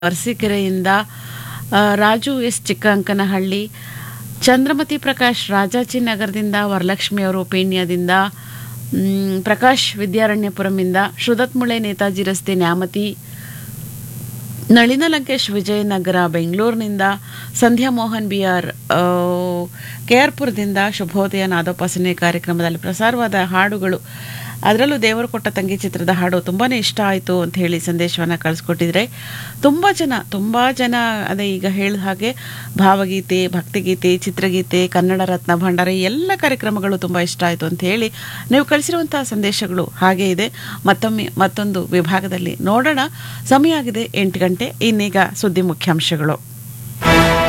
ಅರಸೀಕೆರೆಯಿಂದ ಆ, ರಾಜು ಎಸ್ ಚಿಕ್ಕಂಕನಹಳ್ಳಿ ಚಂದ್ರಮತಿ ಪ್ರಕಾಶ್ ರಾಜಾಜಿನಗರದಿಂದ ವರಲಕ್ಷ್ಮಿ ಅವರು ಪೀಣ್ಯದಿಂದ ಮ್, ಪ್ರಕಾಶ್ ವಿದ್ಯಾರಣ್ಯಪುರಮಿಂದ ಶ್ರುದತ್ಮುಳೆ ನೇತಾಜಿ ರಸ್ತೆ ನ್ಯಾಮತಿ ನಳಿನ ಲಂಕೇಶ್ ವಿಜಯನಗರ ಬೆಂಗಳೂರಿನಿಂದ Sandhya Mohan B R K R ಪುರದಿಂದ ಶುಭೋದಯ ನಾದೋಪಾಸನೆ ಕಾರ್ಯಕ್ರಮದಲ್ಲಿ ಪ್ರಸಾರವಾದ ಹಾಡುಗಳು ಅದರಲ್ಲೂ ದೇವರು ಕೊಟ್ಟ ತಂಗಿ ಚಿತ್ರದ ಹಾಡು ತುಂಬಾ ಇಷ್ಟ ಆಯಿತು ಅಂತ ಹೇಳಿ ಸಂದೇಶವನ್ನು ಕಳಿಸ್ಕೊಟ್ಟಿದ್ರೆ ತುಂಬ ಜನ ತುಂಬ ಜನ ಅದೇ ಈಗ ಹೇಳಿದ ಹಾಗೆ ಭಾವಗೀತೆ ಭಕ್ತಿಗೀತೆ ಚಿತ್ರಗೀತೆ ಕನ್ನಡ ರತ್ನ ಭಂಡಾರ ಈ ಎಲ್ಲ ಕಾರ್ಯಕ್ರಮಗಳು ತುಂಬ ಇಷ್ಟ ಆಯಿತು ಅಂತ ಹೇಳಿ ನೀವು ಕಳಿಸಿರುವಂತಹ ಸಂದೇಶಗಳು ಹಾಗೇ ಇದೆ ಮತ್ತೊಮ್ಮೆ ಮತ್ತೊಂದು ವಿಭಾಗದಲ್ಲಿ ನೋಡೋಣ ಸಮಯ ಆಗಿದೆ ಎಂಟು ಗಂಟೆ ಇನ್ನೀಗ ಸುದ್ದಿ ಮುಖ್ಯಾಂಶಗಳು